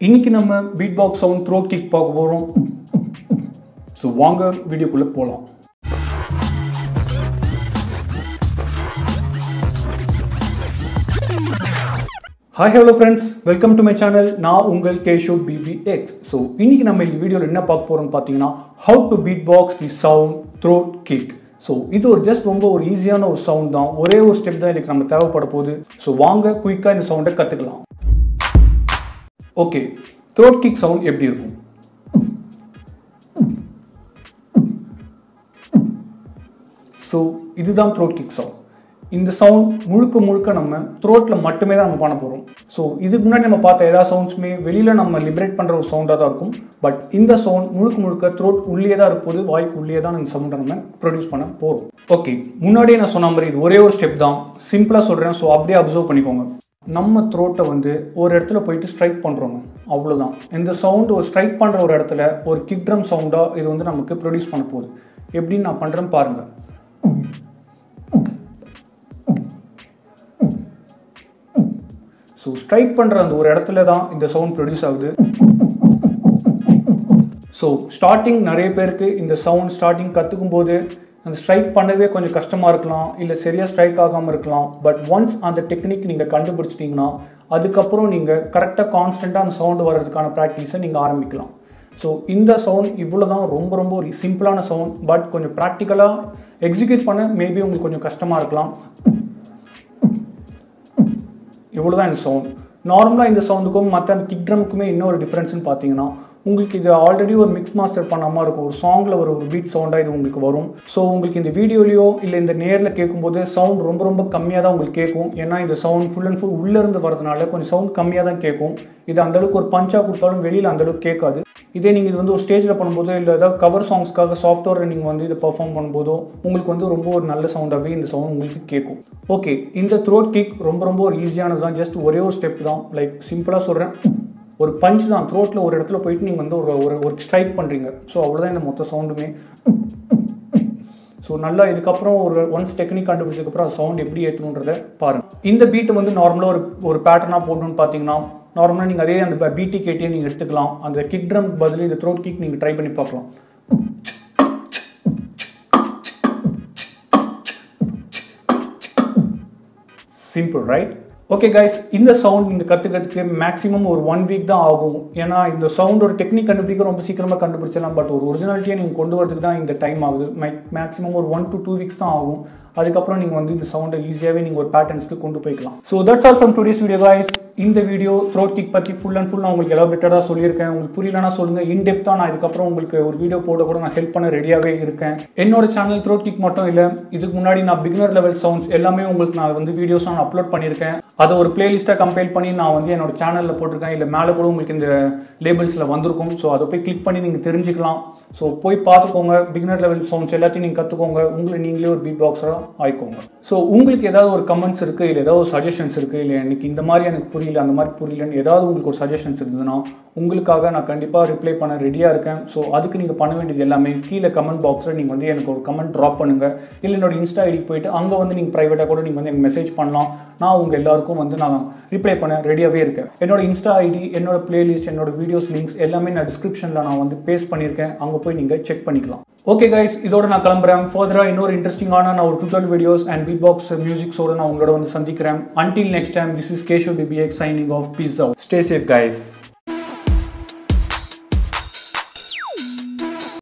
இன்னைக்கு நம்ம beat box sound throat kick பார்க்க போகிறோம் ஸோ வாங்க வீடியோக்குள்ளே போகலாம் hi hello friends welcome to my channel நான் உங்கள் கேஷோ பிபி எக்ஸ் ஸோ இன்னைக்கு நம்ம இந்த வீடியோவில் என்ன பார்க்க போகிறோம்னு பார்த்தீங்கன்னா how to beat box the sound throat kick so இது ஒரு ஜஸ்ட் ரொம்ப ஒரு ஈஸியான ஒரு சவுண்ட் தான் ஒரே ஒரு ஸ்டெப் தான் இதுக்கு நம்ம தேவைப்பட போகுது ஸோ வாங்க குயிக்காக இந்த சவுண்டை கற்றுக்கலாம் ஓகே த்ரோட் கிக் சவுண்ட் எப்படி இருக்கும் ஸோ இதுதான் த்ரோட் கிக் சவுண்ட் இந்த சவுண்ட் முழுக்க முழுக்க நம்ம த்ரோட்டில் மட்டுமே தான் நம்ம பண்ண போகிறோம் ஸோ இதுக்கு முன்னாடி நம்ம பார்த்த எல்லா சவுண்ட்ஸுமே வெளியில் நம்ம லிபரேட் பண்ணுற ஒரு சவுண்டாக தான் இருக்கும் பட் இந்த சவுண்ட் முழுக்க முழுக்க த்ரோட் உள்ளே தான் இருப்போது வாய்ப்பு உள்ளே தான் இந்த சவுண்டை நம்ம ப்ரொடியூஸ் பண்ண போகிறோம் ஓகே முன்னாடியே நான் சொன்ன மாதிரி இது ஒரே ஒரு ஸ்டெப் தான் சிம்பிளாக சொல்கிறேன் ஸோ அப்படியே அப்சர்வ் பண்ணிக்கோங்க நம்ம த்ரோட்டை வந்து ஒரு இடத்துல போயிட்டு ஸ்ட்ரைக் பண்ணுறோங்க அவ்வளோதான் இந்த சவுண்டு ஒரு ஸ்ட்ரைக் பண்ணுற ஒரு இடத்துல ஒரு கிக் ட்ரம் சவுண்டாக இது வந்து நமக்கு ப்ரொடியூஸ் பண்ண போகுது எப்படின்னு நான் பண்ணுறேன் பாருங்கள் ஸோ ஸ்ட்ரைக் பண்ணுற அந்த ஒரு இடத்துல தான் இந்த சவுண்ட் ப்ரொடியூஸ் ஆகுது ஸோ ஸ்டார்டிங் நிறைய பேருக்கு இந்த சவுண்ட் ஸ்டார்டிங் கற்றுக்கும் போது அந்த ஸ்ட்ரைக் பண்ணவே கொஞ்சம் கஷ்டமாக இருக்கலாம் இல்லை சரியாக ஸ்ட்ரைக் ஆகாமல் இருக்கலாம் பட் ஒன்ஸ் அந்த டெக்னிக் நீங்கள் கண்டுபிடிச்சிட்டிங்கன்னா அதுக்கப்புறம் நீங்கள் கரெக்டாக கான்ஸ்டண்ட்டாக அந்த சவுண்டு வர்றதுக்கான ப்ராக்டிஸை நீங்கள் ஆரம்பிக்கலாம் ஸோ இந்த சவுண்ட் இவ்வளோ தான் ரொம்ப ரொம்ப ஒரு சிம்பிளான சவுண்ட் பட் கொஞ்சம் ப்ராக்டிக்கலாக எக்ஸிக்யூட் பண்ண மேபி உங்களுக்கு கொஞ்சம் கஷ்டமாக இருக்கலாம் இவ்வளோ தான் இந்த சவுண்ட் நார்மலாக இந்த சவுண்டுக்கும் மற்ற அந்த கிக் ட்ரமுக்குமே இன்னொரு டிஃப்ரென்ஸ்னு பார்த்தீங்கன்னா உங்களுக்கு இது ஆல்ரெடி ஒரு மிக்ஸ் மாஸ்டர் பண்ணாமல் இருக்கும் ஒரு சாங்கில் ஒரு ஒரு பீட் சவுண்டாக இது உங்களுக்கு வரும் ஸோ உங்களுக்கு இந்த வீடியோலையோ இல்லை இந்த நேரில் கேட்கும்போது சவுண்ட் ரொம்ப ரொம்ப கம்மியாக தான் உங்களுக்கு கேட்கும் ஏன்னா இந்த சவுண்ட் ஃபுல் அண்ட் ஃபுல் உள்ளேருந்து வரதுனால கொஞ்சம் சவுண்ட் கம்மியாக தான் கேட்கும் இது அந்தளவுக்கு ஒரு பஞ்சாக கொடுத்தாலும் வெளியில் அந்தளவுக்கு கேட்காது இதே நீங்கள் இது வந்து ஒரு ஸ்டேஜில் பண்ணும்போதோ இல்லை ஏதாவது கவர் சாங்ஸ்க்காக சாஃப்ட்வேர் நீங்கள் வந்து இதை பர்ஃபார்ம் பண்ணும்போதோ உங்களுக்கு வந்து ரொம்ப ஒரு நல்ல சவுண்டாகவே இந்த சவுண்ட் உங்களுக்கு கேட்கும் ஓகே இந்த த்ரோட் கிக் ரொம்ப ரொம்ப ஒரு ஈஸியானது தான் ஜஸ்ட் ஒரே ஒரு ஸ்டெப் தான் லைக் சிம்பிளாக சொல்கிறேன் ஒரு பஞ்ச் தான் த்ரோட்டில் ஒரு இடத்துல போயிட்டு நீங்கள் வந்து ஒரு ஒரு ஒரு ஸ்ட்ரைக் பண்ணுறீங்க ஸோ அவ்வளோதான் இந்த மொத்த சவுண்டுமே ஸோ நல்லா இதுக்கப்புறம் ஒரு ஒன்ஸ் டெக்னிக் கண்டுபிடிச்சதுக்கப்புறம் அது சவுண்ட் எப்படி ஏற்றணுன்றதை பாருங்கள் இந்த பீட்டை வந்து நார்மலாக ஒரு ஒரு பேட்டர்னாக போடணும்னு பார்த்தீங்கன்னா நார்மலாக நீங்கள் அதே அந்த பிடி கேட்டியை நீங்கள் எடுத்துக்கலாம் அந்த கிக் ட்ரம் பதில் இந்த த்ரோட் கிக் நீங்கள் ட்ரை பண்ணி பார்க்கலாம் சிம்பிள் ரைட் ஓகே கைஸ் இந்த சவுண்ட் நீங்கள் கற்றுக்கிறதுக்கு மேக்ஸிமம் ஒரு ஒன் வீக் தான் ஆகும் ஏன்னா இந்த சவுண்டோட டெக்னிக் கண்டுபிடிக்க ரொம்ப சீக்கிரமாக கண்டுபிடிச்சிடலாம் பட் ஒரு ஒரிஜினாலிட்டியை நீங்கள் கொண்டு வரதுக்கு தான் இந்த டைம் ஆகுது மேக்ஸிமம் ஒரு ஒன் டு டூ வீக்ஸ் தான் ஆகும் அதுக்கப்புறம் நீங்கள் வந்து இந்த சவுண்டை ஈஸியாகவே நீங்கள் ஒரு பேட்டர்ன்ஸ்க்கு கொண்டு போய்க்கலாம் so that's all from today's video guys இந்த வீடியோ த்ரோட் கிக் பற்றி ஃபுல் அண்ட் ஃபுல் நான் உங்களுக்கு எலாபரேட்டடாக சொல்லியிருக்கேன் உங்களுக்கு புரியலனா சொல்லுங்கள் இன்டெப்த்தாக நான் இதுக்கப்புறம் உங்களுக்கு ஒரு வீடியோ போட கூட நான் ஹெல்ப் பண்ண ரெடியாகவே இருக்கேன் என்னோட சேனல் த்ரோட் கிக் மட்டும் இல்லை இதுக்கு முன்னாடி நான் பிகினர் லெவல் சவுண்ட்ஸ் எல்லாமே உங்களுக்கு நான் வந்து வீடியோஸ் நான் அப்லோட் பண்ணியிருக்கேன் அதை ஒரு பிளேலிஸ்ட்டாக கம்பைல் பண்ணி நான் வந்து என்னோட சேனலில் போட்டிருக்கேன் இல்லை மேலே கூட உங்களுக்கு இந்த லேபிள்ஸில் வந்திருக்கும் ஸோ அதை போய் கிளிக் பண்ணி நீங்கள் தெரிஞ்சுக்கலாம் ஸோ போய் பார்த்துக்கோங்க பிகினர் லெவல் சவுண்ட்ஸ் எல்லாத்தையும் நீங்கள் கற்றுக்கோங்க உங்களை நீங்களே ஒரு பீட் பாக்ஸராக ஆயிக்கோங்க ஸோ உங்களுக்கு ஏதாவது ஒரு கமெண்ட்ஸ் இருக்குது இல்லை ஏதாவது ஒரு சஜஷன்ஸ் இருக்குது இல்லை எனக்கு இந்த மாதிரி எனக்கு புரியல அந்த மாதிரி புரியலன்னு ஏதாவது உங்களுக்கு ஒரு சஜஷன்ஸ் இருந்ததுன்னா உங்களுக்காக நான் கண்டிப்பாக ரிப்ளை பண்ண ரெடியாக இருக்கேன் ஸோ அதுக்கு நீங்கள் பண்ண வேண்டியது எல்லாமே கீழே கமெண்ட் பாக்ஸில் நீங்கள் வந்து எனக்கு ஒரு கமெண்ட் ட்ராப் பண்ணுங்கள் இல்லை என்னோட இன்ஸ்டா ஐடிக்கு போயிட்டு அங்கே வந்து நீங்கள் ப்ரைவேட்டாக கூட நீங்கள் வந்து எனக்கு மெசேஜ் பண்ணலாம் நான் உங்கள் எல்லாருக்கும் வந்து நான் ரிப்ளை பண்ண ரெடியாகவே இருக்கேன் என்னோட இன்ஸ்டா ஐடி என்னோட பிளேலிஸ்ட் என்னோட வீடியோஸ் லிங்க்ஸ் எல்லாமே நான் டிஸ்கிரிப்ஷனில் நான் வந்து பேஸ்ட் பண்ணியிருக்கேன் அங்கே போய் நீங்கள் செக் பண்ணிக்கலாம் ஓகே கைஸ் இதோட நான் கிளம்புறேன் ஃபர்தராக இன்னொரு இன்ட்ரெஸ்டிங்கான நான் ஒரு tutorial videos and beat box மியூசிக்ஸோட நான் உங்களோட வந்து சந்திக்கிறேன் until next time this is Kesho BBX signing off peace out stay safe guys